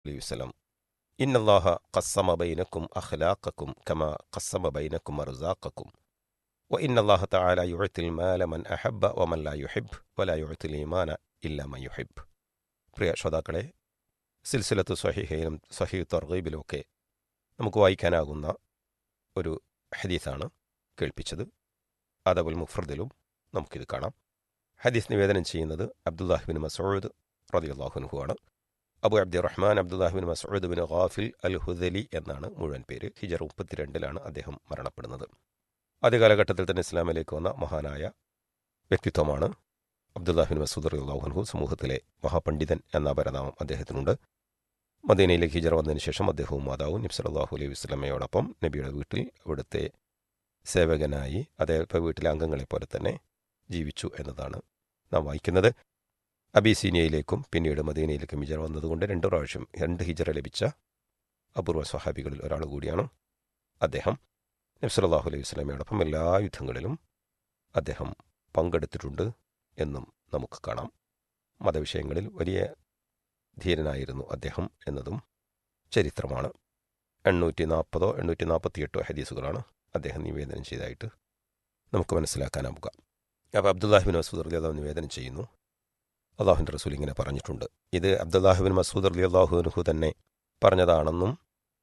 അലൈഹി വസല്ലം ഇന്നല്ലാഹ ഖസ്സമ ബൈനക്കും അഖ്ലാഖക്കും കമാ ഖസ്സമ ബൈനക്കും അർസാഖക്കും وإن الله تعالى يعطي المال من أحب ومن لا يحب ولا يعطي الإيمان إلا من يحب പ്രിയ ശ്രോതാക്കളെ സിൽസിലത്ത് സ്വഹീഹയിലും സ്വഹീ തർഗീബിലുമൊക്കെ നമുക്ക് വായിക്കാനാകുന്ന ഒരു ഹദീസാണ് കേൾപ്പിച്ചത് അദബുൽ മുഫ്രദിലും നമുക്കിത് കാണാം ഹദീസ് നിവേദനം ചെയ്യുന്നത് അബ്ദുല്ലാഹിബിൻ മസൂദ് റതിയുല്ലാഹുനുഹു ആണ് Abu Abdi Rahman Abdullah ibn Masud bin Ghafil al Hudhali എന്നാണ് മുഴുവൻ പേര് ഹിജർ മുപ്പത്തിരണ്ടിലാണ് അദ്ദേഹം മരണപ്പെടുന്നത് ആദ്യ കാലഘട്ടത്തിൽ തന്നെ ഇസ്ലാമിലേക്ക് വന്ന മഹാനായ വ്യക്തിത്വമാണ് അബ്ദുല്ലാഹിബിൻ മസൂദ് റളിയല്ലാഹു സമൂഹത്തിലെ മഹാപണ്ഡിതൻ എന്ന പരനാമം അദ്ദേഹത്തിനുണ്ട് മദീനയിലേക്ക് ഹിജറ വന്നതിന് ശേഷം അദ്ദേഹവും മാതാവും നബി സല്ലല്ലാഹു അലൈഹി വസ്ലമയോടൊപ്പം നബിയുടെ വീട്ടിൽ അവിടുത്തെ സേവകനായി അദ്ദേഹത്തെ വീട്ടിലെ അംഗങ്ങളെ പോലെ തന്നെ ജീവിച്ചു എന്നതാണ് നാം വായിക്കുന്നത് അബീസീനിയയിലേക്കും പിന്നീട് മദീനയിലേക്കും ഹിജറ വന്നതുകൊണ്ട് രണ്ടു പ്രാവശ്യം രണ്ട് ഹിജറ ലഭിച്ച അപൂർവ സ്വഹാബികളിൽ ഒരാൾ കൂടിയാണ് അദ്ദേഹം നബി സല്ലല്ലാഹു അലൈഹി വസ്ലമയോടൊപ്പം എല്ലാ യുദ്ധങ്ങളിലും അദ്ദേഹം പങ്കെടുത്തിട്ടുണ്ട് എന്നും നമുക്ക് കാണാം മതവിഷയങ്ങളിൽ വലിയ ധീരനായിരുന്നു അദ്ദേഹം എന്നതും ചരിത്രമാണ് എണ്ണൂറ്റി നാൽപ്പതോ എണ്ണൂറ്റി നാൽപ്പത്തിയെട്ടോ ഹദീസുകളാണ് അദ്ദേഹം നിവേദനം ചെയ്തതായിട്ട് നമുക്ക് മനസ്സിലാക്കാനാവുക അപ്പോൾ അബ്ദുല്ലാഹിബിൻ മസൂദ് അലി അള്ളാഹു നിവേദനം ചെയ്യുന്നു അള്ളാഹുവിൻ്റെ റസൂൽ ഇങ്ങനെ പറഞ്ഞിട്ടുണ്ട് ഇത് അബ്ദുല്ലാഹിബിൻ മസൂദ് അലി അള്ളാഹുനുഹു തന്നെ പറഞ്ഞതാണെന്നും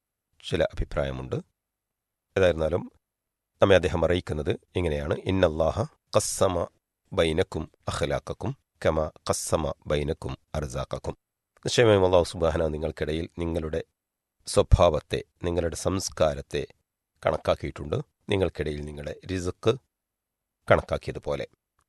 ചില അഭിപ്രായമുണ്ട് ഏതായിരുന്നാലും നമ്മെ അദ്ദേഹം അറിയിക്കുന്നത് ഇങ്ങനെയാണ് ഇന്നല്ലാഹ കസ്സമ ബൈനക്കും അഖലാക്കും കമ കസ്സമ ബൈനക്കും അർസാക്കും നിശ്ചയമായും അള്ളാഹു സുബാന നിങ്ങൾക്കിടയിൽ നിങ്ങളുടെ സ്വഭാവത്തെ നിങ്ങളുടെ സംസ്കാരത്തെ കണക്കാക്കിയിട്ടുണ്ട് നിങ്ങൾക്കിടയിൽ നിങ്ങളുടെ റിസുക്ക് കണക്കാക്കിയതുപോലെ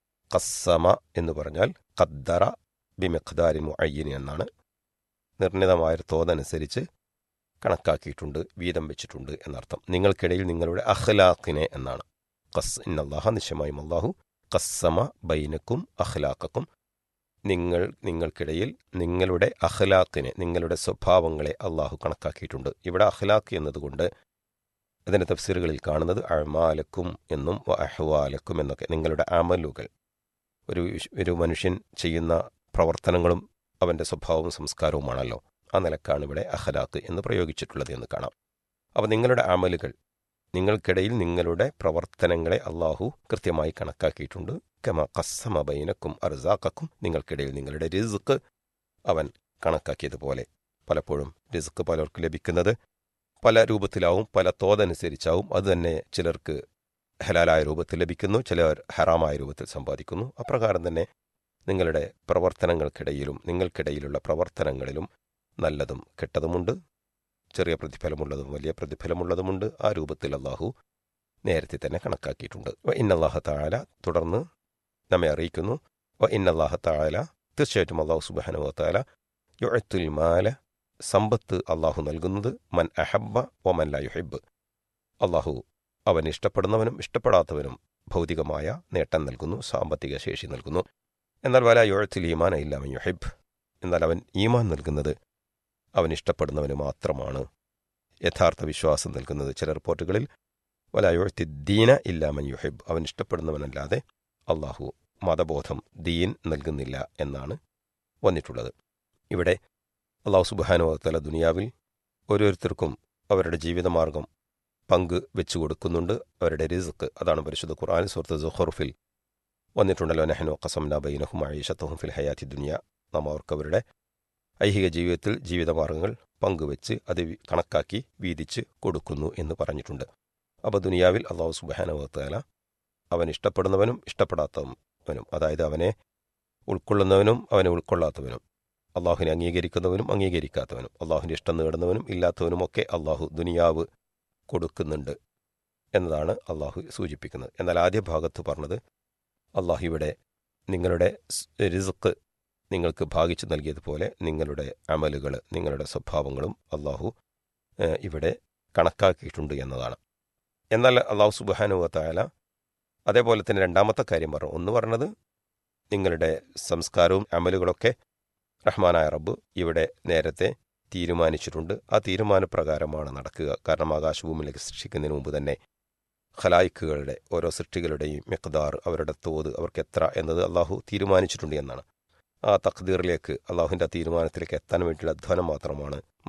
കസ്സമ എന്ന് പറഞ്ഞാൽ ഖദ്ദറ ബിമിഖ്ദാരി മുഅയ്യനി എന്നാണ് നിർണിതമായൊരു തോതനുസരിച്ച് കണക്കാക്കിയിട്ടുണ്ട് വീതം വെച്ചിട്ടുണ്ട് എന്നർത്ഥം നിങ്ങൾക്കിടയിൽ നിങ്ങളുടെ അഖ്ലാഖിനെ എന്നാണ് ഖസ് ഇന്നല്ലാഹ നിശ്ചയമായും അള്ളാഹു കസ്സമ ബൈനക്കും അഖ്ലാഖക്കും നിങ്ങൾ നിങ്ങൾക്കിടയിൽ നിങ്ങളുടെ അഖ്ലാഖിനെ നിങ്ങളുടെ സ്വഭാവങ്ങളെ അള്ളാഹു കണക്കാക്കിയിട്ടുണ്ട് ഇവിടെ അഖ്ലാഖ് എന്നതുകൊണ്ട് അതിൻ്റെ തഫ്സീറുകളിൽ കാണുന്നത് അഴമാലക്കും എന്നും അഹ്വാലക്കും എന്നൊക്കെ നിങ്ങളുടെ അമലുകൾ ഒരു ഒരു മനുഷ്യൻ ചെയ്യുന്ന പ്രവർത്തനങ്ങളും അവൻ്റെ സ്വഭാവവും സംസ്കാരവുമാണല്ലോ ആ നിലക്കാണ് ഇവിടെ അഖലാഖ് എന്ന് പ്രയോഗിച്ചിട്ടുള്ളത് എന്ന് കാണാം അപ്പോൾ നിങ്ങളുടെ അമലുകൾ നിങ്ങൾക്കിടയിൽ നിങ്ങളുടെ പ്രവർത്തനങ്ങളെ അള്ളാഹു കൃത്യമായി കണക്കാക്കിയിട്ടുണ്ട് കമ കസ്സമ ബൈനക്കും അർസാക്കും നിങ്ങൾക്കിടയിൽ നിങ്ങളുടെ റിസുക്ക് അവൻ കണക്കാക്കിയതുപോലെ പലപ്പോഴും റിസുക്ക് പലർക്ക് ലഭിക്കുന്നത് പല രൂപത്തിലാവും പല തോതനുസരിച്ചാവും അത് തന്നെ ചിലർക്ക് ഹലാലായ രൂപത്തിൽ ലഭിക്കുന്നു ചിലർ ഹറാമായ രൂപത്തിൽ സമ്പാദിക്കുന്നു അപ്രകാരം തന്നെ നിങ്ങളുടെ പ്രവർത്തനങ്ങൾക്കിടയിലും നിങ്ങൾക്കിടയിലുള്ള പ്രവർത്തനങ്ങളിലും നല്ലതും കെട്ടതുമുണ്ട് ചെറിയ പ്രതിഫലമുള്ളതും വലിയ പ്രതിഫലമുള്ളതുമുണ്ട് ആ രൂപത്തിൽ അള്ളാഹു നേരത്തെ തന്നെ കണക്കാക്കിയിട്ടുണ്ട് വ ഇന്നല്ലാഹ താല തുടർന്ന് നമ്മെ അറിയിക്കുന്നു വ ഇന്നല്ലാഹ താല തീർച്ചയായിട്ടും അള്ളാഹു സുബാനു താല യുഴത്തുൽ മാല സമ്പത്ത് അള്ളാഹു നൽകുന്നത് മൻ അഹബ്ബ ഒ മൻ ല യുഹിബ് അള്ളാഹു അവൻ ഇഷ്ടപ്പെടുന്നവനും ഇഷ്ടപ്പെടാത്തവനും ഭൗതികമായ നേട്ടം നൽകുന്നു സാമ്പത്തിക ശേഷി നൽകുന്നു എന്നാൽ വല യുഴത്തിൽ ഈമാൻ ഇല്ലാമൻ യുഹിബ് എന്നാൽ അവൻ ഈമാൻ നൽകുന്നത് അവൻ ഇഷ്ടപ്പെടുന്നവന് മാത്രമാണ് യഥാർത്ഥ വിശ്വാസം നൽകുന്നത് ചില റിപ്പോർട്ടുകളിൽ വലായൊഴുത്തി ദീന ഇല്ലാമൻ യുഹിബ് അവൻ ഇഷ്ടപ്പെടുന്നവനല്ലാതെ അള്ളാഹു മതബോധം ദീൻ നൽകുന്നില്ല എന്നാണ് വന്നിട്ടുള്ളത് ഇവിടെ അള്ളാഹു സുബാനുവത്തല ദുനിയാവിൽ ഓരോരുത്തർക്കും അവരുടെ ജീവിതമാർഗം പങ്ക് വെച്ചു കൊടുക്കുന്നുണ്ട് അവരുടെ റിസുക്ക് അതാണ് പരിശുദ്ധ ഖുർആൻ സുഹൃത്ത് സുഹറുഫിൽ വന്നിട്ടുണ്ടല്ലോ നെഹനോ കസംന ബൈനഹും ആയിഷത്തഹും ഫിൽ ഹയാത്തി ദുനിയ നാം അവർക്ക് അവരുടെ ഐഹിക ജീവിതത്തിൽ ജീവിതമാർഗങ്ങൾ പങ്കുവെച്ച് അത് കണക്കാക്കി വീതിച്ച് കൊടുക്കുന്നു എന്ന് പറഞ്ഞിട്ടുണ്ട് അപ്പോൾ ദുനിയാവിൽ അള്ളാഹു സുബാനവത്താല അവൻ ഇഷ്ടപ്പെടുന്നവനും ഇഷ്ടപ്പെടാത്തവനും അതായത് അവനെ ഉൾക്കൊള്ളുന്നവനും അവനെ ഉൾക്കൊള്ളാത്തവനും അള്ളാഹുവിനെ അംഗീകരിക്കുന്നവനും അംഗീകരിക്കാത്തവനും അള്ളാഹുവിൻ്റെ ഇഷ്ടം നേടുന്നവനും ഇല്ലാത്തവനുമൊക്കെ അള്ളാഹു ദുനിയാവ് കൊടുക്കുന്നുണ്ട് എന്നതാണ് അള്ളാഹു സൂചിപ്പിക്കുന്നത് എന്നാൽ ആദ്യ ഭാഗത്ത് പറഞ്ഞത് അള്ളാഹു ഇവിടെ നിങ്ങളുടെ റിസുക്ക് നിങ്ങൾക്ക് ഭാഗിച്ചു നൽകിയതുപോലെ നിങ്ങളുടെ അമലുകൾ നിങ്ങളുടെ സ്വഭാവങ്ങളും അള്ളാഹു ഇവിടെ കണക്കാക്കിയിട്ടുണ്ട് എന്നതാണ് എന്നാൽ അള്ളാഹു സുബാനുവത്തായാല അതേപോലെ തന്നെ രണ്ടാമത്തെ കാര്യം പറഞ്ഞു ഒന്ന് പറഞ്ഞത് നിങ്ങളുടെ സംസ്കാരവും അമലുകളൊക്കെ റഹ്മാനായ റബ്ബ് ഇവിടെ നേരത്തെ തീരുമാനിച്ചിട്ടുണ്ട് ആ തീരുമാനപ്രകാരമാണ് നടക്കുക കാരണം ആകാശഭൂമിയിലേക്ക് സൃഷ്ടിക്കുന്നതിന് മുമ്പ് തന്നെ ഖലായിക്കുകളുടെ ഓരോ സൃഷ്ടികളുടെയും മിഖ്ദാർ അവരുടെ തോത് അവർക്ക് എത്ര എന്നത് അള്ളാഹു തീരുമാനിച്ചിട്ടുണ്ട് എന്നാണ് ആ തഖ്ദീറിലേക്ക് അള്ളാഹുവിൻ്റെ തീരുമാനത്തിലേക്ക് എത്താൻ വേണ്ടിയുള്ള അധ്വാനം മാത്രമാണ്